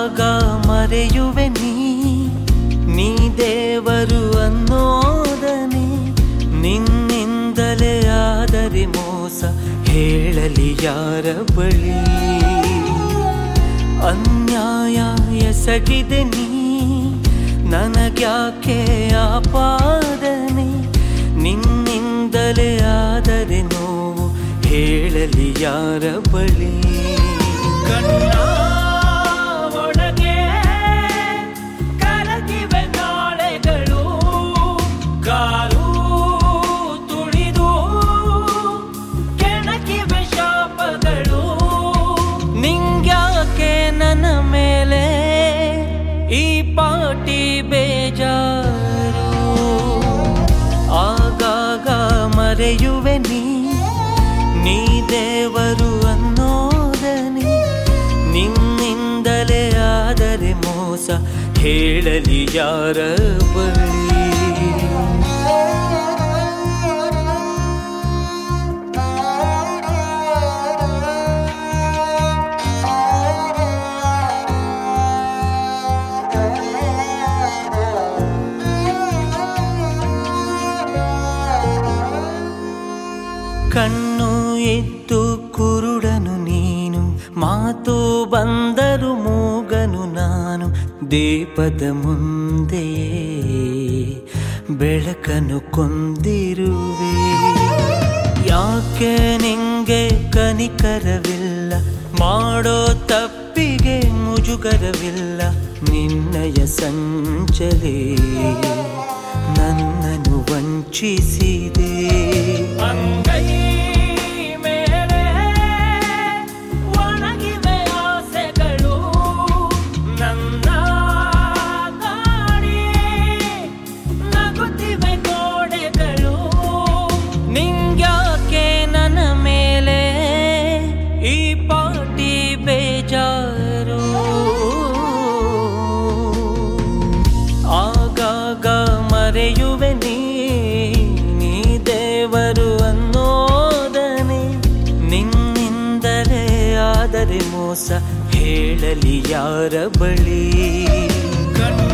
ಆಗಾಗ ಮರೆಯುವೆ ನೀ ನೀ ದೇವರು ಅನ್ನೋದನೆ ನಿನ್ನಿಂದಲೇ ಆದರೆ ಮೋಸ ಹೇಳಲಿ ಯಾರ ಬಳಿ ಅನ್ಯಾಯ ಎಸಗಿದೆ ನೀ ನನಗ್ಯಾಕೆ ಆಪಾದನೆ ನಿನ್ನಿಂದಲೇ ಆದರೆ ನೋವು ಹೇಳಲಿ ಯಾರ ಬಳಿ ಕಣ್ಣ ಒಳಗೆ ಕರಗಿವೆ ನಾಳೆಗಳು ಕಾಲು ತುಳಿದು ಕೆಣಕಿವೆ ಶಾಪಗಳು ನಿಂಗ್ಯಾಕೆ ನನ್ನ ಮೇಲೆ ಈ ಪಾಟಿ ಬೇಜಾರು ಆಗಾಗ ಮರೆಯುವೆ ನೀ ನೀ ದೇವರು ಅನ್ನೋದನೆ ನಿನ್ನಿಂದಲೇ ಆದರೆ ಮೋಸ ಹೇಳಲಿ ಯಾರ ಬಳಿ ಕಣ್ಣು ಇದ್ದು ಕುರುಡನು ನೀನು ಮಾತು ಬಂದರು ಮೂಗನು ನಾನು ದೀಪದ ಮುಂದೆಯೇ ಬೆಳಕನ್ನು ಕೊಂದಿರುವೆ ಯಾಕೆ ನಿಂಗೆ ಕನಿಕರವಿಲ್ಲ ಮಾಡೋ ತಪ್ಪಿಗೆ ಮುಜುಗರವಿಲ್ಲ ನಿನ್ನಯ ಸಂಚಲೇ ನನ್ನನ್ನು ವಂಚಿಸಿದೆ ಅಂಗೈ ಮೇಲೆ ಒಣಗಿವೆ ಆಸೆಗಳು ನನ್ನ ಗಾಡಿ ನಗುತ್ತಿವೆ ಗೋಡೆಗಳು ನಿಂಗ್ಯಾಕೆ ನನ್ನ ಮೇಲೆ ಈ ಪಾಟಿ ಬೇಜಾರು ಆಗಾಗ ಮರೆಯುವೆ ನೀ ನೀ ದೇವರು ಅನ್ನೋದನೆ ನಿನ್ನಿಂದಲೇ ಆದರೆ ಮೋಸ ಹೇಳಲಿ ಯಾರ ಬಳಿ ಕಣ್ಣ